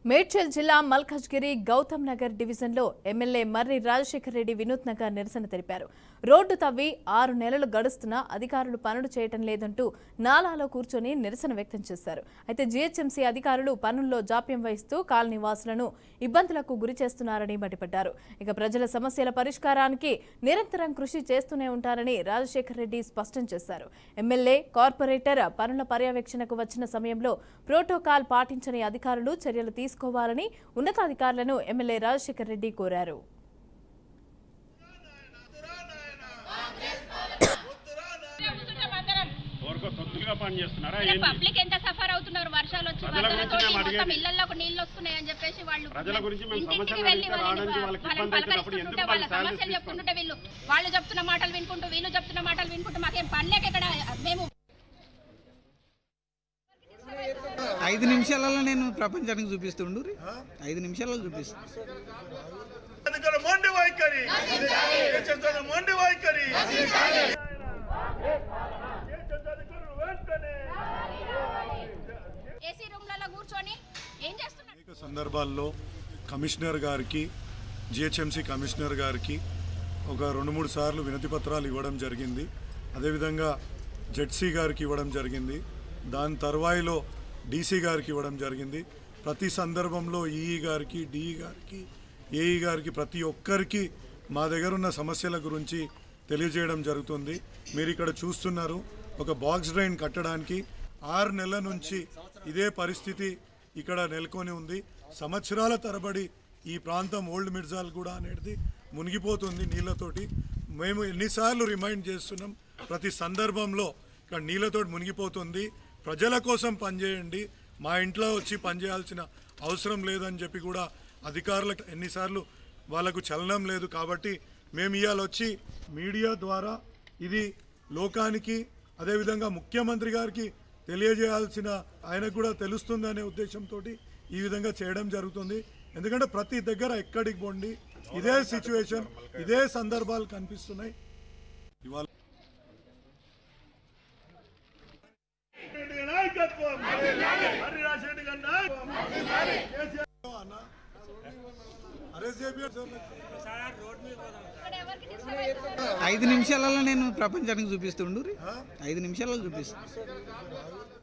మేడ్చల్ జిల్లా మల్కజ్గిరి గౌతమ్ నగర్ డివిజన్లో ఎమ్మెల్యే మర్రి రాజశేఖర్ రెడ్డి వినూత్నంగా నిరసన తెలిపారు రోడ్డు తవ్వి ఆరు నెలలు గడుస్తున్నా అధికారులు పనులు చేయటం లేదంటూ నాలాలో కూర్చొని నిరసన వ్యక్తం చేశారు అయితే జీహెచ్ఎంసీ అధికారులు పనుల్లో జాప్యం వహిస్తూ కాలనీ వాసులను ఇబ్బందులకు గురి చేస్తున్నారని మండిపడ్డారు ఇక ప్రజల సమస్యల పరిష్కారానికి నిరంతరం కృషి చేస్తూనే ఉంటారని రాజశేఖర్ రెడ్డి స్పష్టం చేశారు ఎమ్మెల్యే కార్పొరేటర్ పనుల పర్యవేక్షణకు వచ్చిన సమయంలో ప్రోటోకాల్ పాటించని అధికారులు చర్యలు తీసుకోవాలని ఉన్నతాధికారులను ఎమ్మెల్యే రాజశేఖర్ రెడ్డి కోరారు ఎవరికో తొత్తులుగా పని చేస్తున్నారా ఇక్కడ ఏంది పబ్లిక్ ఎంత సఫర్ అవుతున్నారు వర్షాలు వచ్చి ప్రజల గురించి వరదలతోటి మేము మొత్తం అడిగేది. ఇళ్లలోకి నీళ్లు వస్తున్నాయి అని చెప్పేసి వాళ్ళు ప్రజల గురించి మేము ఇంటింటికి సమస్యలు వెళ్ళి అడిగితే వాళ్ళని రావడానికి వాళ్ళకి వాళ్ళని ఇబ్బంది అవుతున్నప్పుడు ఎందుకు పలకరిస్తుంటే వాళ్ళ వాళ్ళ salaries సమస్యలు తీసుకోండి? చెప్తుంటే వీళ్ళు వాళ్ళు చెప్తున్న మాటలు వినుకుంటూ వీళ్ళు చెప్తున్న మాటలు వినుకుంటూ మాకేం పనిలేక ఇక్కడ మేము ఐదు నిమిషాలలో నేను ప్రపంచానికి చూపిస్తుండు ఐదు నిమిషాలలో చూపిస్తాను అధికారుల మొండి వైఖరి దేశస్థాన మొండి వైఖరి దేశస్థాధికారులు వెంటనే ఏసీ రూమ్లలో కూర్చొని ఏం చేస్తున్నారు అనేక సందర్భాల్లో కమిషనర్ గారికి జిహెచ్ఎంసీ కమిషనర్ గారికి ఒక రెండు మూడు సార్లు వినతి పత్రాలు ఇవ్వడం జరిగింది అదేవిధంగా జెడ్సీ గారికి ఇవ్వడం జరిగింది దాని తర్వాయిలో డీసీ గారికి ఇవ్వడం జరిగింది ప్రతి సందర్భంలో ఈఈ గారికి డిఈ గారికి ఏఈ గారికి ప్రతి ఒక్కరికి మా దగ్గర ఉన్న సమస్యల గురించి తెలియజేయడం జరుగుతుంది మీరు ఇక్కడ చూస్తున్నారు ఒక బాక్స్ డ్రైన్ కట్టడానికి ఆరు నెలల నుంచి ఇదే పరిస్థితి ఇక్కడ నెలకొని ఉంది సంవత్సరాల తరబడి ఈ ప్రాంతం ఓల్డ్ మిర్జాల్ కూడా అనేది మునిగిపోతుంది నీళ్ళతోటి మేము ఎన్నిసార్లు రిమైండ్ చేస్తున్నాం ప్రతి సందర్భంలో ఇక్కడ నీళ్ళతోటి మునిగిపోతుంది ప్రజల కోసం పనిచేయండి మా ఇంట్లో వచ్చి పనిచేయాల్సిన అవసరం లేదని చెప్పి కూడా అధికారులకు ఎన్నిసార్లు వాళ్ళకు చలనం లేదు కాబట్టి మేము ఇవాళ వచ్చి మీడియా ద్వారా ఇది లోకానికి అదేవిధంగా ముఖ్యమంత్రి గారికి తెలియజేయాల్సిన ఆయనకు కూడా తెలుస్తుందనే ఉద్దేశంతో ఈ విధంగా చేయడం జరుగుతుంది ఎందుకంటే ప్రతి దగ్గర ఎక్కడికి పోండి ఇదే సిచ్యువేషన్ ఇదే సందర్భాలు కనిపిస్తున్నాయి ఇవాళ రెడ్డి గారి నాయకత్వం హరి రాజశేఖర్ గారి నాయకత్వం కేసీఆర్ అరెస్ట్ చేపియారు సార్ ఇక్కడ ఎవరికి డిస్టర్బ్ అవుతుంది ఐదు నిమిషాలలో నేను ప్రపంచానికి చూపిస్తుండు ఐదు నిమిషాలలో చూపిస్తాను